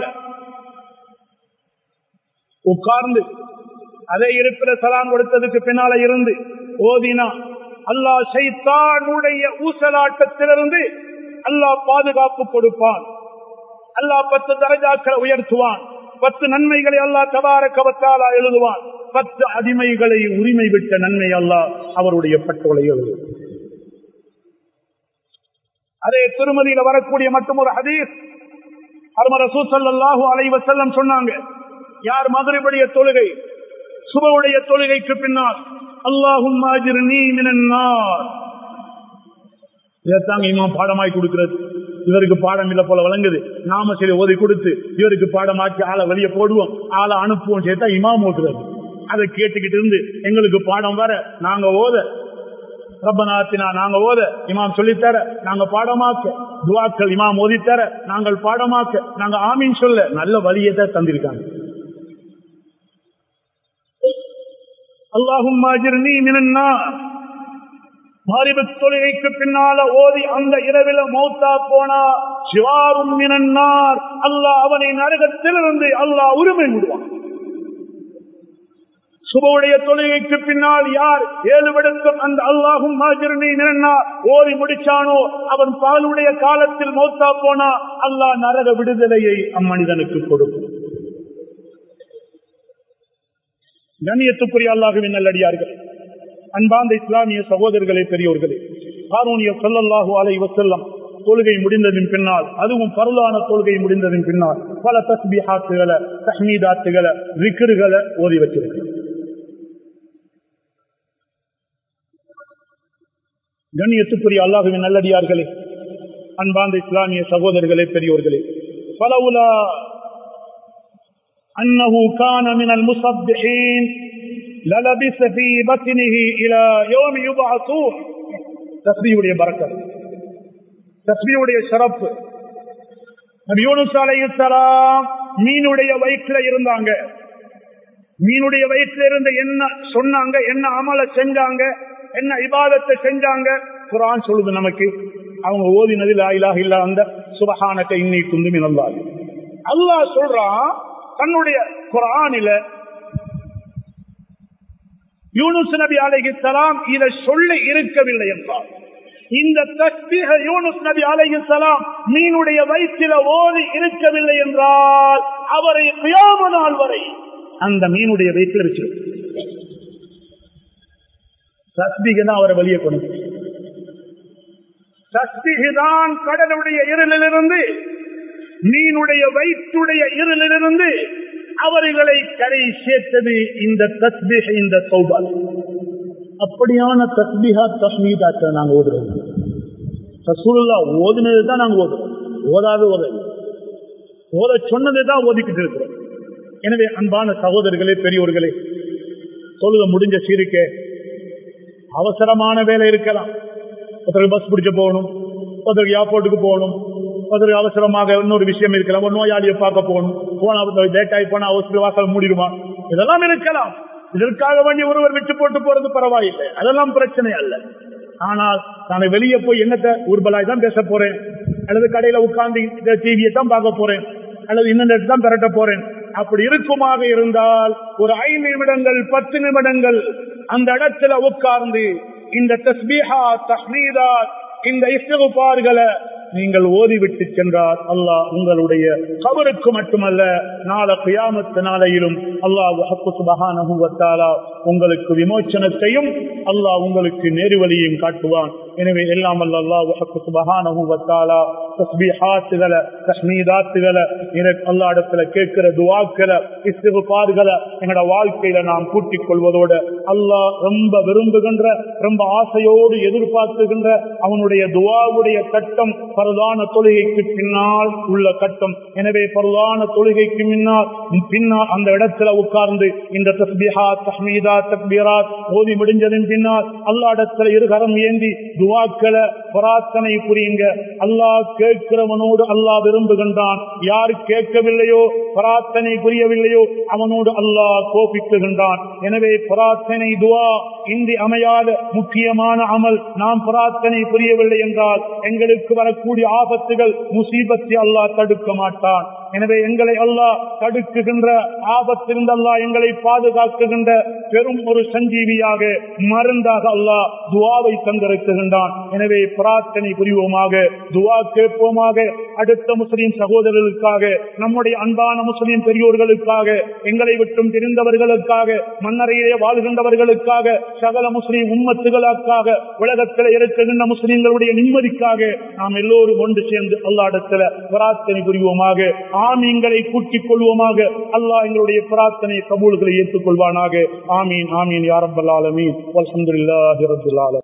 உட்கார்ந்து அதே இருக்கிற சலாம் கொடுத்ததுக்கு பின்னால இருந்து ஓதினா அல்லாஹ் சைத்தானுடைய ஊசலாட்டத்திலிருந்து அல்லாஹ் பாதுகாப்பு கொடுப்பான் அல்லாஹ் பத்து தரஜாக்களை உயர்த்துவான் பத்து நன்மைகளை அல்லாஹ் தபார கவத்தாலா எழுதுவான் பத்து அடிமைகளை உரிமை விட்ட நன்மை அல்லாஹ் அவருடைய பட்டோலை எழுதுவான் அதே திருமதியில வரக்கூடிய மற்றும் ஒரு ஹதீஸ் அரும ரசூசல்லாஹூ அலைவசல்லம் சொன்னாங்க யார் மதுரைபடிய தொழுகை சுபவுடைய தொழுகைக்கு பின்னால் அல்லாஹும் இதைத்தாங்க இமாம் பாடமாய் கொடுக்கிறது இவருக்கு பாடம் இல்ல போல வழங்குது நாம சரி ஓதி கொடுத்து இவருக்கு பாடமாக்கி ஆளை வெளியே போடுவோம் ஆளை அனுப்புவோம் சேர்த்தா இமாம் ஓட்டுறது அதை கேட்டுக்கிட்டு இருந்து எங்களுக்கு பாடம் வர நாங்க ஓத ரப்பநாத்தினா நாங்க ஓத இமாம் சொல்லித்தர நாங்க பாடமாக்க துவாக்கள் இமாம் ஓதித்தர நாங்கள் பாடமாக்க நாங்க ஆமீன் சொல்ல நல்ல வழியை தான் தந்திருக்காங்க அல்லாஹும் மாரிபு தொழுகைக்கு பின்னால ஓதி அந்த இரவில மௌத்தா போனா சிவாரும் மினன்னார் அல்லாஹ் அவனை நரகத்திலிருந்து அல்லாஹ் உரிமை விடுவான் சுபவுடைய தொழுகைக்கு பின்னால் யார் ஏழு விடத்தும் அந்த அல்லாஹும் மாஜிரணி நிறனா ஓதி முடிச்சானோ அவன் பாலுடைய காலத்தில் மௌத்தா போனா அல்லாஹ் நரக விடுதலையை அம்மனிதனுக்கு கொடுக்கும் கண்ணியத்துக்குரிய அல்லாஹுவின் நல்லடியார்கள் அன்பாந்த இஸ்லாமிய சகோதரர்களே பெரியோர்களே காரூனிய சொல்லல்லாஹு அலை வசல்லம் தொழுகை முடிந்ததின் பின்னால் அதுவும் பருளான தொழுகை முடிந்ததின் பின்னால் பல தஸ்பிஹாத்துகளை தஹ்மீதாத்துகளை விக்கிருகளை ஓதி வச்சிருக்கு கண்ணியத்துக்குரிய அல்லாஹுவின் நல்லடியார்களே அன்பாந்த இஸ்லாமிய சகோதரர்களே பெரியோர்களே பலவுலா أنه كان من المصبحين للبس في بطنه إلى يوم يبعثون தஸ்பியுடைய பறக்கம் தஸ்பியுடைய சிறப்பு யூனுஸ் அலையுத்தலாம் மீனுடைய வயிற்றுல இருந்தாங்க மீனுடைய வயிற்றுல இருந்து என்ன சொன்னாங்க என்ன அமல செஞ்சாங்க என்ன இபாதத்தை செஞ்சாங்க குரான் சொல்லுது நமக்கு அவங்க ஓதினதில் ஆயிலாக இல்ல அந்த சுபகானக்க இன்னை குந்து மினல்லாது அல்லாஹ் சொல்றான் தன்னுடைய குரானில யூனுஸ் நபி அலைஹிஸ்ஸலாம் இதை சொல்லி இருக்கவில்லை என்றார் இந்த தஸ்பீக யூனுஸ் நபி அலைஹிஸ்ஸலாம் மீனுடைய வயிற்றில ஓதி இருக்கவில்லை என்றால் அவரை கியாம நாள் வரை அந்த மீனுடைய வயிற்றில் வச்சு தஸ்பீக தான் அவரை வெளியே கொண்டு தஸ்பீக தான் கடலுடைய இருளிலிருந்து மீனுடைய வயிற்றுடைய இருளிலிருந்து அவர்களை கரை சேர்த்தது இந்த தஸ்பிஹ் இந்த சௌபால் அப்படியான தஸ்பிஹா தஸ்மீதாக்க நாங்க ஓதுறது ரசூலுல்லா ஓதுனது தான் நாங்க ஓதுறோம் ஓதாத ஓதல் ஓத சொன்னதை தான் ஓதிக்கிட்டு இருக்கிறோம் எனவே அன்பான சகோதரர்களே பெரியோர்களே சொல்லுக முடிஞ்ச சீருக்கே அவசரமான வேலை இருக்கலாம் ஒருத்தருக்கு பஸ் பிடிச்ச போகணும் ஒருத்தருக்கு ஏர்போர்ட்டுக்கு போகணும் ஒருத்தருக்கு அவசரமாக இன்னொரு விஷயம் இருக்கலாம் ஒரு நோயாளியை பார்க்க போகணும் போனா லேட் ஆகி போனா அவசர வாசல் மூடிடுமா இதெல்லாம் இருக்கலாம் இதற்காக வேண்டி ஒருவர் விட்டு போட்டு போறது பரவாயில்லை அதெல்லாம் பிரச்சனை அல்ல ஆனால் நான் வெளியே போய் என்னத்த ஊர்பலாய் தான் பேச போறேன் அல்லது கடையில உட்கார்ந்து இந்த டிவியை தான் பார்க்க போறேன் அல்லது இன்னொரு தான் பெரட்ட போறேன் அப்படி இருக்குமாக இருந்தால் ஒரு ஐந்து நிமிடங்கள் பத்து நிமிடங்கள் அந்த இடத்துல உட்கார்ந்து இந்த தஸ்பீஹா தஹ்மீதா இந்த இஸ்தகுபார்களை நீங்கள் ஓதிவிட்டு சென்றால் அல்லாஹ் உங்களுடைய கபருக்கு மட்டுமல்ல நாள கியாமத்து நாளையிலும் அல்லாஹ் உங்களுக்கு விமோச்சனத்தையும் அல்லாஹ் உங்களுக்கு நேர்வழியையும் காட்டுவான் எனவே எல்லாம் அல்ல அல்லாஹ் தஸ்பீஹாத்துகளை தஸ்மீதாத்துகளை அல்லா இடத்துல கேட்கிற துவாக்களை இஸ்திகுபார்களை எங்களோட வாழ்க்கையில நாம் கூட்டிக் கொள்வதோடு அல்லாஹ் ரொம்ப விரும்புகின்ற ரொம்ப ஆசையோடு எதிர்பார்த்துகின்ற அவனுடைய துவாவுடைய கட்டம் பரதான தொழுகைக்கு பின்னால் உள்ள கட்டம் எனவே பரதான தொழுகைக்கு முன்னால் பின்னால் அந்த இடத்துல உட்கார்ந்து இந்த தஸ்பிஹா தஹ்மீதா தக்பீராத் ஓதி முடிஞ்சதன் பின்னால் அல்லா இடத்துல இருகரம் ஏந்தி துவாக்களை பிரார்த்தனை புரியுங்க அல்லாஹ் கேட்கிறவனோடு அல்லாஹ் விரும்புகின்றான் யார் கேட்கவில்லையோ பிரார்த்தனை புரியவில்லையோ அவனோடு அல்லாஹ் கோபிக்குகின்றான் எனவே பிரார்த்தனை துவா இன்றி அமையாத முக்கியமான அமல் நாம் பிரார்த்தனை புரியவில்லை என்றால் எங்களுக்கு வரக்கூடிய ஆபத்துகள் முசீபத்தை அல்லாஹ் தடுக்க மாட்டான் எனவே எங்களை அல்லாஹ் தடுக்குகின்ற ஆபத்திலிருந்து அல்லாஹ் எங்களை பாதுகாக்குகின்ற பெரும் ஒரு சஞ்சீவியாக மருந்தாக அல்லாஹ் துவாவை தந்திருக்குகின்றான் எனவே பிரார்த்தனை புரிவோமாக துவா கேட்போமாக அடுத்த முஸ்லிம் சகோதரர்களுக்காக நம்முடைய அன்பான முஸ்லிம் பெரியோர்களுக்காக எங்களை விட்டும் தெரிந்தவர்களுக்காக மன்னரையிலே வாழ்கின்றவர்களுக்காக சகல முஸ்லிம் உம்மத்துகளுக்காக உலகத்தில் இருக்குகின்ற முஸ்லிம்களுடைய நிம்மதிக்காக நாம் எல்லோரும் ஒன்று சேர்ந்து அல்லா இடத்துல பிரார்த்தனை புரிவோமாக ஆமீன்களை கூட்டிக் கொள்வோமாக அல்லாஹ் எங்களுடைய பிரார்த்தனை கபூல்களை ஏற்றுக்கொள்வானாக ஆமீன் ஆமீன் யாரம்பல்லாலமீன் அல்ஹம்துலில்லாஹி ரப்பில் ஆலமீன்